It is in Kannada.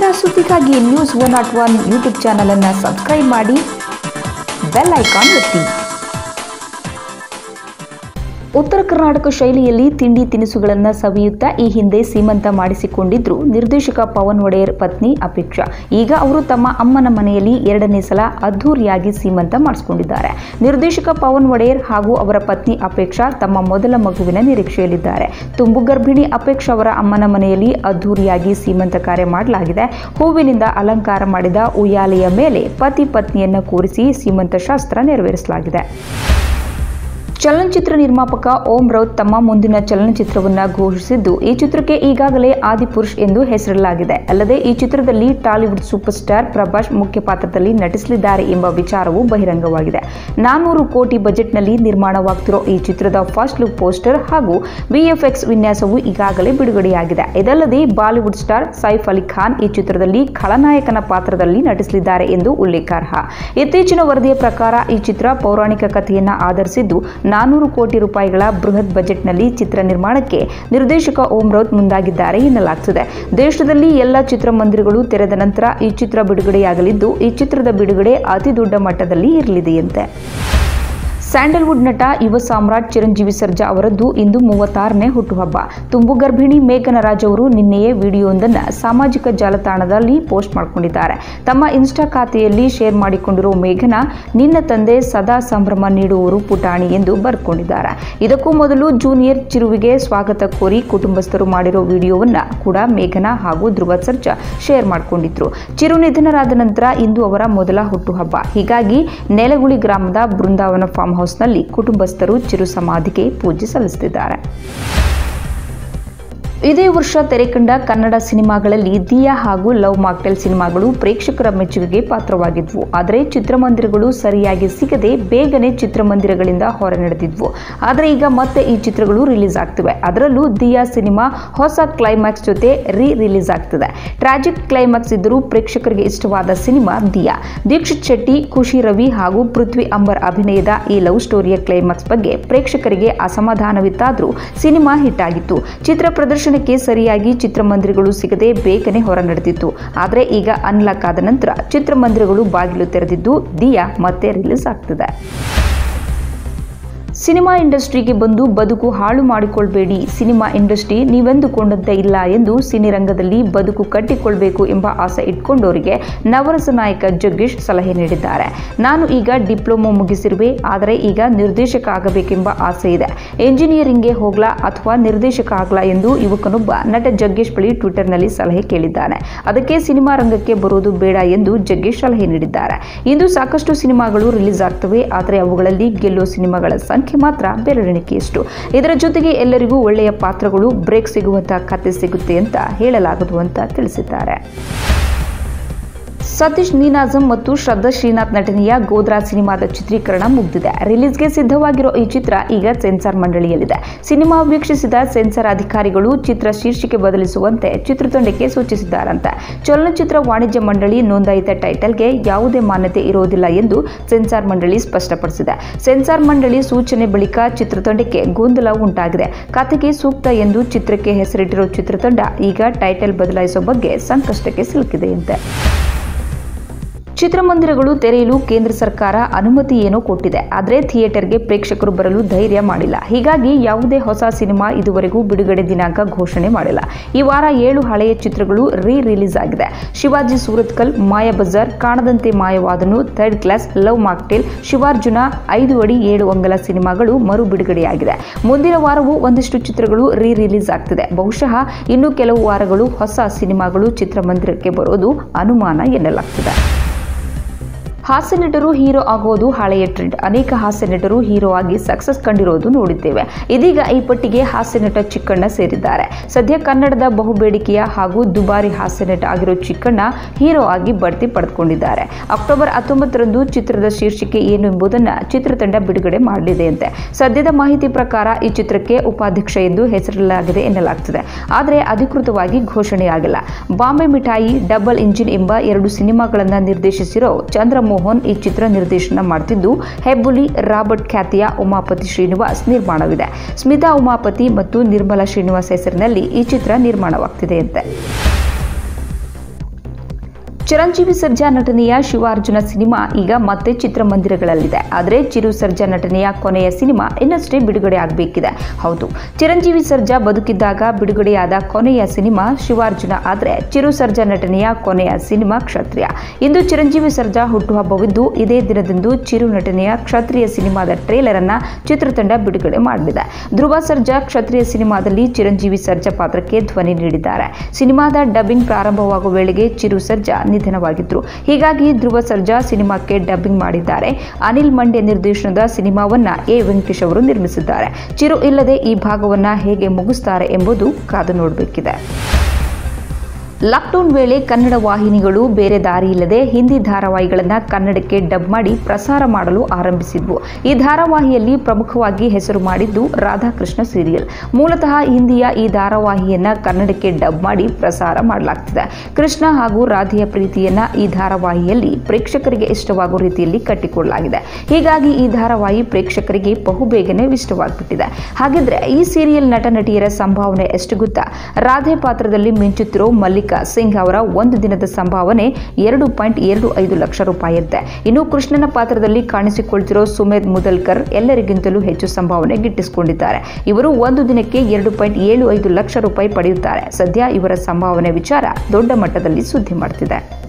ನಿರಂತರ ಸುದ್ದಿಗಾಗಿ news one not one YouTube ಚಾನಲನ್ನು ಸಬ್ಸ್ಕ್ರೈಬ್ ಮಾಡಿ ಬೆಲ್ ಐಕಾನ್ ಒತ್ತಿ ಉತ್ತರ ಕರ್ನಾಟಕ ಶೈಲಿಯಲ್ಲಿ ತಿಂಡಿ ತಿನಿಸುಗಳನ್ನು ಸವಿಯುತ್ತಾ ಈ ಹಿಂದೆ ಸೀಮಂತ ಮಾಡಿಸಿಕೊಂಡಿದ್ರು ನಿರ್ದೇಶಕ ಪವನ್ ಒಡೆಯರ್ ಪತ್ನಿ ಅಪೇಕ್ಷಾ ಈಗ ಅವರು ತಮ್ಮ ಅಮ್ಮನ ಮನೆಯಲ್ಲಿ ಎರಡನೇ ಸಲ ಅದ್ಧೂರಿಯಾಗಿ ಸೀಮಂತ ಮಾಡಿಸಿಕೊಂಡಿದ್ದಾರೆ ನಿರ್ದೇಶಕ ಪವನ್ ಒಡೆಯರ್ ಹಾಗೂ ಅವರ ಪತ್ನಿ ಅಪೇಕ್ಷಾ ತಮ್ಮ ಮೊದಲ ಮಗುವಿನ ನಿರೀಕ್ಷೆಯಲ್ಲಿದ್ದಾರೆ ತುಂಬು ಗರ್ಭಿಣಿ ಅಪೇಕ್ಷಾ ಅವರ ಅಮ್ಮನ ಮನೆಯಲ್ಲಿ ಅದ್ಧೂರಿಯಾಗಿ ಸೀಮಂತ ಕಾರ್ಯ ಮಾಡಲಾಗಿದೆ ಹೂವಿನಿಂದ ಅಲಂಕಾರ ಮಾಡಿದ ಉಯ್ಯಾಲೆಯ ಮೇಲೆ ಪತಿ ಪತ್ನಿಯನ್ನ ಕೂರಿಸಿ ಸೀಮಂತ ಶಾಸ್ತ್ರ ನೆರವೇರಿಸಲಾಗಿದೆ ಚಲನಚಿತ್ರ ನಿರ್ಮಾಪಕ ಓಂ ರೌತ್ ತಮ್ಮ ಮುಂದಿನ ಚಲನಚಿತ್ರವನ್ನು ಘೋಷಿಸಿದ್ದು ಈ ಚಿತ್ರಕ್ಕೆ ಈಗಾಗಲೇ ಆದಿಪುರುಷ್ ಎಂದು ಹೆಸರಿಸಲಾಗಿದೆ ಅಲ್ಲದೆ ಈ ಚಿತ್ರದಲ್ಲಿ ಟಾಲಿವುಡ್ ಸೂಪರ್ ಸ್ಟಾರ್ ಪ್ರಭಾಸ್ ಮುಖ್ಯ ಪಾತ್ರದಲ್ಲಿ ನಟಿಸಲಿದ್ದಾರೆ ಎಂಬ ವಿಚಾರವು ಬಹಿರಂಗವಾಗಿದೆ ನಾನ್ನೂರು ಕೋಟಿ ಬಜೆಟ್ನಲ್ಲಿ ನಿರ್ಮಾಣವಾಗ್ತಿರೋ ಈ ಚಿತ್ರದ ಫಸ್ಟ್ ಲುಕ್ ಪೋಸ್ಟರ್ ಹಾಗೂ ವಿಎಫ್ಎಕ್ಸ್ ವಿನ್ಯಾಸವು ಈಗಾಗಲೇ ಬಿಡುಗಡೆಯಾಗಿದೆ ಇದಲ್ಲದೆ ಬಾಲಿವುಡ್ ಸ್ಟಾರ್ ಸೈಫ್ ಅಲಿ ಖಾನ್ ಈ ಚಿತ್ರದಲ್ಲಿ ಖಳನಾಯಕನ ಪಾತ್ರದಲ್ಲಿ ನಟಿಸಲಿದ್ದಾರೆ ಎಂದು ಉಲ್ಲೇಖಾರ್ಹ ಇತ್ತೀಚಿನ ವರದಿಯ ಪ್ರಕಾರ ಈ ಚಿತ್ರ ಪೌರಾಣಿಕ ಕಥೆಯನ್ನ ಆಧರಿಸಿದ್ದು ನಾನೂರು ಕೋಟಿ ರೂಪಾಯಿಗಳ ಬೃಹತ್ ಬಜೆಟ್ನಲ್ಲಿ ಚಿತ್ರ ನಿರ್ಮಾಣಕ್ಕೆ ನಿರ್ದೇಶಕ ಓಂ ರೌತ್ ಮುಂದಾಗಿದ್ದಾರೆ ಎನ್ನಲಾಗ್ತಿದೆ ದೇಶದಲ್ಲಿ ಎಲ್ಲ ಚಿತ್ರಮಂದಿರಗಳು ತೆರೆದ ನಂತರ ಈ ಚಿತ್ರ ಬಿಡುಗಡೆಯಾಗಲಿದ್ದು ಈ ಚಿತ್ರದ ಬಿಡುಗಡೆ ಅತಿ ದೊಡ್ಡ ಮಟ್ಟದಲ್ಲಿ ಇರಲಿದೆಯಂತೆ ಸ್ಯಾಂಡಲ್ವುಡ್ ನಟ ಯುವ ಸಾಮ್ರಾಟ್ ಚಿರಂಜೀವಿ ಸರ್ಜಾ ಅವರದ್ದು ಇಂದು ಮೂವತ್ತಾರನೇ ಹುಟ್ಟುಹಬ್ಬ ತುಂಬು ಗರ್ಭಿಣಿ ಮೇಘನ ರಾಜ್ ಅವರು ನಿನ್ನೆಯೇ ವಿಡಿಯೋವೊಂದನ್ನು ಸಾಮಾಜಿಕ ಜಾಲತಾಣದಲ್ಲಿ ಪೋಸ್ಟ್ ಮಾಡಿಕೊಂಡಿದ್ದಾರೆ ತಮ್ಮ ಇನ್ಸ್ಟಾ ಖಾತೆಯಲ್ಲಿ ಶೇರ್ ಮಾಡಿಕೊಂಡಿರೋ ಮೇಘನ ನಿನ್ನ ತಂದೆ ಸದಾ ಸಂಭ್ರಮ ನೀಡುವವರು ಪುಟಾಣಿ ಎಂದು ಬರ್ಕೊಂಡಿದ್ದಾರೆ ಇದಕ್ಕೂ ಮೊದಲು ಜೂನಿಯರ್ ಚಿರುವಿಗೆ ಸ್ವಾಗತ ಕೋರಿ ಕುಟುಂಬಸ್ಥರು ಮಾಡಿರೋ ವಿಡಿಯೋವನ್ನ ಕೂಡ ಮೇಘನ ಹಾಗೂ ಧ್ರುವ ಸರ್ಜಾ ಶೇರ್ ಮಾಡಿಕೊಂಡಿದ್ರು ಚಿರು ನಿಧನರಾದ ನಂತರ ಇಂದು ಅವರ ಮೊದಲ ಹುಟ್ಟುಹಬ್ಬ ಹೀಗಾಗಿ ನೆಲಗುಳಿ ಗ್ರಾಮದ ಬೃಂದಾವನ ಫಾರ್ಮ್ ಹೌಸ್ನಲ್ಲಿ ಕುಟುಂಬಸ್ಥರು ಚಿರು ಸಮಾಧಿಗೆ ಪೂಜೆ ಸಲ್ಲಿಸುತ್ತಿದ್ದಾರೆ ಇದೇ ವರ್ಷ ತೆರೆಕಂಡ ಕನ್ನಡ ಸಿನಿಮಾಗಳಲ್ಲಿ ದಿಯಾ ಹಾಗೂ ಲವ್ ಮಾಕ್ಟೆಲ್ ಸಿನಿಮಾಗಳು ಪ್ರೇಕ್ಷಕರ ಮೆಚ್ಚುಗೆಗೆ ಪಾತ್ರವಾಗಿದ್ವು ಆದರೆ ಚಿತ್ರಮಂದಿರಗಳು ಸರಿಯಾಗಿ ಸಿಗದೆ ಬೇಗನೆ ಚಿತ್ರಮಂದಿರಗಳಿಂದ ಹೊರ ನಡೆದಿದ್ವು ಆದರೆ ಈಗ ಮತ್ತೆ ಈ ಚಿತ್ರಗಳು ರಿಲೀಸ್ ಆಗ್ತಿವೆ ಅದರಲ್ಲೂ ದಿಯಾ ಸಿನಿಮಾ ಹೊಸ ಕ್ಲೈಮ್ಯಾಕ್ಸ್ ಜೊತೆ ರೀ ರಿಲೀಸ್ ಆಗ್ತಿದೆ ಟ್ರಾಜಿಕ್ ಕ್ಲೈಮ್ಯಾಕ್ಸ್ ಇದ್ದರೂ ಪ್ರೇಕ್ಷಕರಿಗೆ ಇಷ್ಟವಾದ ಸಿನಿಮಾ ದಿಯಾ ದೀಕ್ಷಿತ್ ಶೆಟ್ಟಿ ಖುಷಿ ರವಿ ಹಾಗೂ ಪೃಥ್ವಿ ಅಂಬರ್ ಅಭಿನಯದ ಈ ಲವ್ ಸ್ಟೋರಿಯ ಕ್ಲೈಮ್ಯಾಕ್ಸ್ ಬಗ್ಗೆ ಪ್ರೇಕ್ಷಕರಿಗೆ ಅಸಮಾಧಾನವಿತ್ತಾದರೂ ಸಿನಿಮಾ ಹಿಟ್ ಆಗಿತ್ತು ಚಿತ್ರ ಪ್ರದರ್ಶನ ಸರಿಯಾಗಿ ಚಿತ್ರಮಂದಿರಗಳು ಸಿಗದೆ ಬೇಗನೆ ಹೊರ ನಡೆದಿತ್ತು ಆದರೆ ಈಗ ಅನ್ಲಾಕ್ ಆದ ನಂತರ ಚಿತ್ರಮಂದಿರಗಳು ಬಾಗಿಲು ತೆರೆದಿದ್ದು ದಿಯಾ ಮತ್ತೆ ರಿಲೀಸ್ ಆಗ್ತಿದೆ ಸಿನಿಮಾ ಇಂಡಸ್ಟ್ರಿಗೆ ಬಂದು ಬದುಕು ಹಾಳು ಮಾಡಿಕೊಳ್ಬೇಡಿ ಸಿನಿಮಾ ಇಂಡಸ್ಟ್ರಿ ನೀವೆಂದುಕೊಂಡಂತೆ ಇಲ್ಲ ಎಂದು ಸಿನಿರಂಗದಲ್ಲಿ ಬದುಕು ಕಟ್ಟಿಕೊಳ್ಬೇಕು ಎಂಬ ಆಸೆ ಇಟ್ಕೊಂಡವರಿಗೆ ನವರಸ ನಾಯಕ ಜಗ್ಗೇಶ್ ಸಲಹೆ ನೀಡಿದ್ದಾರೆ ನಾನು ಈಗ ಡಿಪ್ಲೊಮೊ ಮುಗಿಸಿರುವೆ ಆದರೆ ಈಗ ನಿರ್ದೇಶಕ ಆಗಬೇಕೆಂಬ ಆಸೆ ಇದೆ ಎಂಜಿನಿಯರಿಂಗ್ಗೆ ಹೋಗ್ಲಾ ಅಥವಾ ನಿರ್ದೇಶಕ ಆಗ್ಲಾ ಎಂದು ಯುವಕನೊಬ್ಬ ನಟ ಜಗ್ಗೇಶ್ ಬಳಿ ಟ್ವಿಟರ್ನಲ್ಲಿ ಸಲಹೆ ಕೇಳಿದ್ದಾನೆ ಅದಕ್ಕೆ ಸಿನಿಮಾ ರಂಗಕ್ಕೆ ಬರೋದು ಬೇಡ ಎಂದು ಜಗ್ಗೇಶ್ ಸಲಹೆ ನೀಡಿದ್ದಾರೆ ಇಂದು ಸಾಕಷ್ಟು ಸಿನಿಮಾಗಳು ರಿಲೀಸ್ ಆಗ್ತವೆ ಆದರೆ ಅವುಗಳಲ್ಲಿ ಗೆಲ್ಲುವ ಸಿನಿಮಾಗಳ ಸಂಖ್ಯೆ ಮಾತ್ರ ಬೆರಳೆಣಿಕೆಯಷ್ಟು ಇದರ ಜೊತೆಗೆ ಎಲ್ಲರಿಗೂ ಒಳ್ಳೆಯ ಪಾತ್ರಗಳು ಬ್ರೇಕ್ ಸಿಗುವಂತ ಕತೆ ಸಿಗುತ್ತೆ ಅಂತ ಹೇಳಲಾಗದು ಅಂತ ತಿಳಿಸಿದ್ದಾರೆ ಸತೀಶ್ ನೀನಾಜಂ ಮತ್ತು ಶ್ರದ್ಧಾ ಶ್ರೀನಾಥ್ ನಟನೆಯ ಗೋದ್ರಾ ಸಿನಿಮಾದ ಚಿತ್ರೀಕರಣ ಮುಗಿದಿದೆ ರಿಲೀಸ್ಗೆ ಸಿದ್ಧವಾಗಿರೋ ಈ ಚಿತ್ರ ಈಗ ಸೆನ್ಸಾರ್ ಮಂಡಳಿಯಲ್ಲಿದೆ ಸಿನಿಮಾ ವೀಕ್ಷಿಸಿದ ಸೆನ್ಸಾರ್ ಅಧಿಕಾರಿಗಳು ಚಿತ್ರ ಶೀರ್ಷಿಕೆ ಬದಲಿಸುವಂತೆ ಚಿತ್ರತಂಡಕ್ಕೆ ಸೂಚಿಸಿದ್ದಾರಂತೆ ಚಲನಚಿತ್ರ ವಾಣಿಜ್ಯ ಮಂಡಳಿ ನೋಂದಾಯಿತ ಟೈಟಲ್ಗೆ ಯಾವುದೇ ಮಾನ್ಯತೆ ಇರೋದಿಲ್ಲ ಎಂದು ಸೆನ್ಸಾರ್ ಮಂಡಳಿ ಸ್ಪಷ್ಟಪಡಿಸಿದೆ ಸೆನ್ಸಾರ್ ಮಂಡಳಿ ಸೂಚನೆ ಬಳಿಕ ಚಿತ್ರತಂಡಕ್ಕೆ ಗೊಂದಲ ಉಂಟಾಗಿದೆ ಕಥೆಗೆ ಸೂಕ್ತ ಎಂದು ಚಿತ್ರಕ್ಕೆ ಹೆಸರಿಟ್ಟಿರೋ ಚಿತ್ರತಂಡ ಈಗ ಟೈಟಲ್ ಬದಲಾಯಿಸುವ ಬಗ್ಗೆ ಸಂಕಷ್ಟಕ್ಕೆ ಸಿಲುಕಿದೆಯಂತೆ ಚಿತ್ರಮಂದಿರಗಳು ತೆರೆಯಲು ಕೇಂದ್ರ ಸರ್ಕಾರ ಅನುಮತಿ ಏನೋ ಕೊಟ್ಟಿದೆ ಆದರೆ ಥಿಯೇಟರ್ಗೆ ಪ್ರೇಕ್ಷಕರು ಬರಲು ಧೈರ್ಯ ಮಾಡಿಲ್ಲ ಹೀಗಾಗಿ ಯಾವುದೇ ಹೊಸ ಸಿನಿಮಾ ಇದುವರೆಗೂ ಬಿಡುಗಡೆ ದಿನಾಂಕ ಘೋಷಣೆ ಮಾಡಿಲ್ಲ ಈ ವಾರ ಏಳು ಹಳೆಯ ಚಿತ್ರಗಳು ರೀ ರಿಲೀಸ್ ಆಗಿದೆ Shivaji Surathkal Maya Bazar Kaanadante Maayavaadanu third class love mocktail Shivarjuna ಐದು ಅಡಿ ಏಳು ಅಂಗಲ ಸಿನಿಮಾಗಳು ಮರು ಬಿಡುಗಡೆಯಾಗಿದೆ ಮುಂದಿನ ವಾರವೂ ಒಂದಿಷ್ಟು ಚಿತ್ರಗಳು ರೀ ರಿಲೀಸ್ ಆಗ್ತಿದೆ ಬಹುಶಃ ಇನ್ನು ಕೆಲವು ವಾರಗಳು ಹೊಸ ಸಿನಿಮಾಗಳು ಚಿತ್ರಮಂದಿರಕ್ಕೆ ಬರೋದು ಅನುಮಾನ ಎನ್ನಲಾಗ್ತಿದೆ ಹಾಸ್ಯ ನಟರು ಹೀರೋ ಆಗೋದು ಹಳೆಯ ಟ್ರೆಂಡ್ ಅನೇಕ ಹಾಸ್ಯ ನಟರು ಹೀರೋ ಆಗಿ ಸಕ್ಸಸ್ ಕಂಡಿರೋದು ನೋಡಿದ್ದೇವೆ ಇದೀಗ ಈ ಪಟ್ಟಿಗೆ ಹಾಸ್ಯ ನಟ ಚಿಕ್ಕಣ್ಣ ಸೇರಿದ್ದಾರೆ ಸದ್ಯ ಕನ್ನಡದ ಬಹುಬೇಡಿಕೆಯ ಹಾಗೂ ದುಬಾರಿ ಹಾಸ್ಯ ನಟ ಆಗಿರೋ ಚಿಕ್ಕಣ್ಣ ಹೀರೋ ಆಗಿ ಬಡ್ತಿ ಪಡೆದುಕೊಂಡಿದ್ದಾರೆ ಅಕ್ಟೋಬರ್ ಹತ್ತೊಂಬತ್ತರಂದು ಚಿತ್ರದ ಶೀರ್ಷಿಕೆ ಏನು ಎಂಬುದನ್ನು ಚಿತ್ರತಂಡ ಬಿಡುಗಡೆ ಮಾಡಲಿದೆಯಂತೆ ಸದ್ಯದ ಮಾಹಿತಿ ಪ್ರಕಾರ ಈ ಚಿತ್ರಕ್ಕೆ ಉಪಾಧ್ಯಕ್ಷ ಎಂದು ಹೆಸರಿಸಲಾಗಿದೆ ಎನ್ನಲಾಗ್ತಿದೆ ಆದರೆ ಅಧಿಕೃತವಾಗಿ ಘೋಷಣೆಯಾಗಿಲ್ಲ ಬಾಂಬೆ ಮಿಠಾಯಿ ಡಬಲ್ ಇಂಜಿನ್ ಎಂಬ ಎರಡು ಸಿನಿಮಾಗಳನ್ನು ನಿರ್ದೇಶಿಸಿರೋ ಚಂದ್ರಮೋಹನ್ ಈ ಚಿತ್ರ ನಿರ್ದೇಶನ ಮಾಡ್ತಿದ್ದು ಹೆಬ್ಬುಲಿ ರಾಬರ್ಟ್ ಖ್ಯಾತಿಯ ಉಮಾಪತಿ ಶ್ರೀನಿವಾಸ್ ನಿರ್ಮಾಣವಿದೆ ಸ್ಮಿತಾ ಉಮಾಪತಿ ಮತ್ತು ನಿರ್ಮಲಾ ಶ್ರೀನಿವಾಸ್ ಹೆಸರಿನಲ್ಲಿ ಈ ಚಿತ್ರ ನಿರ್ಮಾಣವಾಗ್ತಿದೆಯಂತೆ ಚಿರಂಜೀವಿ ಸರ್ಜಾ ನಟನೆಯ ಶಿವಾರ್ಜುನ ಸಿನಿಮಾ ಈಗ ಮತ್ತೆ ಚಿತ್ರಮಂದಿರಗಳಲ್ಲಿದೆ ಆದರೆ ಚಿರು ಸರ್ಜಾ ನಟನೆಯ ಕೊನೆಯ ಸಿನಿಮಾ ಇನ್ನಷ್ಟೇ ಬಿಡುಗಡೆ ಆಗಬೇಕಿದೆ ಹೌದು ಚಿರಂಜೀವಿ ಸರ್ಜಾ ಬದುಕಿದ್ದಾಗ ಬಿಡುಗಡೆಯಾದ ಕೊನೆಯ ಸಿನಿಮಾ ಶಿವಾರ್ಜುನ ಆದರೆ ಚಿರು ಸರ್ಜಾ ನಟನೆಯ ಕೊನೆಯ ಸಿನಿಮಾ ಕ್ಷತ್ರಿಯ ಇಂದು ಚಿರಂಜೀವಿ ಸರ್ಜಾ ಹುಟ್ಟುಹಬ್ಬವಿದ್ದು ಇದೇ ದಿನದಂದು ಚಿರು ನಟನೆಯ ಕ್ಷತ್ರಿಯ ಸಿನಿಮಾದ ಟ್ರೇಲರ್ ಅನ್ನ ಚಿತ್ರತಂಡ ಬಿಡುಗಡೆ ಮಾಡಲಿದೆ ಧ್ರುವ ಸರ್ಜಾ ಕ್ಷತ್ರಿಯ ಸಿನಿಮಾದಲ್ಲಿ ಚಿರಂಜೀವಿ ಸರ್ಜಾ ಪಾತ್ರಕ್ಕೆ ಧ್ವನಿ ನೀಡಿದ್ದಾರೆ ಸಿನಿಮಾದ ಡಬ್ಬಿಂಗ್ ಪ್ರಾರಂಭವಾಗುವ ವೇಳೆಗೆ ಚಿರು ಸರ್ಜಾ ನಿಧನವಾಗಿದ್ರು ಹೀಗಾಗಿ ಧ್ರುವ ಸರ್ಜಾ ಸಿನಿಮಾಕ್ಕೆ ಡಬ್ಬಿಂಗ್ ಮಾಡಿದ್ದಾರೆ ಅನಿಲ್ ಮಂಡ್ಯ ನಿರ್ದೇಶನದ ಸಿನಿಮಾವನ್ನ ಎ ವೆಂಕಟೇಶ್ ಅವರು ನಿರ್ಮಿಸಿದ್ದಾರೆ ಚಿರು ಇಲ್ಲದೆ ಈ ಭಾಗವನ್ನ ಹೇಗೆ ಮುಗಿಸ್ತಾರೆ ಎಂಬುದು ಕಾದು ನೋಡಬೇಕಿದೆ ಲಾಕ್ಡೌನ್ ವೇಳೆ ಕನ್ನಡ ವಾಹಿನಿಗಳು ಬೇರೆ ದಾರಿ ಇಲ್ಲದೆ ಹಿಂದಿ ಧಾರಾವಾಹಿಗಳನ್ನು ಕನ್ನಡಕ್ಕೆ ಡಬ್ ಮಾಡಿ ಪ್ರಸಾರ ಮಾಡಲು ಆರಂಭಿಸಿದ್ವು ಈ ಧಾರಾವಾಹಿಯಲ್ಲಿ ಪ್ರಮುಖವಾಗಿ ಹೆಸರು ಮಾಡಿದ್ದು ರಾಧಾಕೃಷ್ಣ ಸೀರಿಯಲ್ ಮೂಲತಃ ಹಿಂದಿಯ ಈ ಧಾರಾವಾಹಿಯನ್ನ ಕನ್ನಡಕ್ಕೆ ಡಬ್ ಮಾಡಿ ಪ್ರಸಾರ ಮಾಡಲಾಗ್ತಿದೆ ಕೃಷ್ಣ ಹಾಗೂ ರಾಧೆಯ ಪ್ರೀತಿಯನ್ನ ಈ ಧಾರಾವಾಹಿಯಲ್ಲಿ ಪ್ರೇಕ್ಷಕರಿಗೆ ಇಷ್ಟವಾಗುವ ರೀತಿಯಲ್ಲಿ ಕಟ್ಟಿಕೊಳ್ಳಲಾಗಿದೆ ಹೀಗಾಗಿ ಈ ಧಾರಾವಾಹಿ ಪ್ರೇಕ್ಷಕರಿಗೆ ಬಹುಬೇಗನೆ ಇಷ್ಟವಾಗ್ಬಿಟ್ಟಿದೆ ಹಾಗಿದ್ರೆ ಈ ಸೀರಿಯಲ್ ನಟ ನಟಿಯರ ಸಂಭಾವನೆ ಎಷ್ಟು ಗೊತ್ತಾ ರಾಧೆ ಪಾತ್ರದಲ್ಲಿ ಮಿಂಚುತ್ತಿರೋ ಮಲ್ಲಿಕಾ ಸಿಂಗ್ ಅವರ ಒಂದು ದಿನದ ಸಂಭಾವನೆ ಎರಡು ಪಾಯಿಂಟ್ ಎರಡು ಐದು ಲಕ್ಷ ರೂಪಾಯಿ ಇರುತ್ತೆ ಇನ್ನು ಕೃಷ್ಣನ ಪಾತ್ರದಲ್ಲಿ ಕಾಣಿಸಿಕೊಳ್ತಿರೋ ಸುಮೇಧ್ ಮುದಲ್ಕರ್ ಎಲ್ಲರಿಗಿಂತಲೂ ಹೆಚ್ಚು ಸಂಭಾವನೆ ಗಿಟ್ಟಿಸಿಕೊಂಡಿದ್ದಾರೆ ಇವರು ಒಂದು ದಿನಕ್ಕೆ ಎರಡು ಪಾಯಿಂಟ್ ಏಳು ಐದು ಲಕ್ಷ ರೂಪಾಯಿ ಪಡೆಯುತ್ತಾರೆ ಸದ್ಯ ಇವರ ಸಂಭಾವನೆ ವಿಚಾರ ದೊಡ್ಡ ಮಟ್ಟದಲ್ಲಿ ಸುದ್ದಿ ಮಾಡ್ತಿದೆ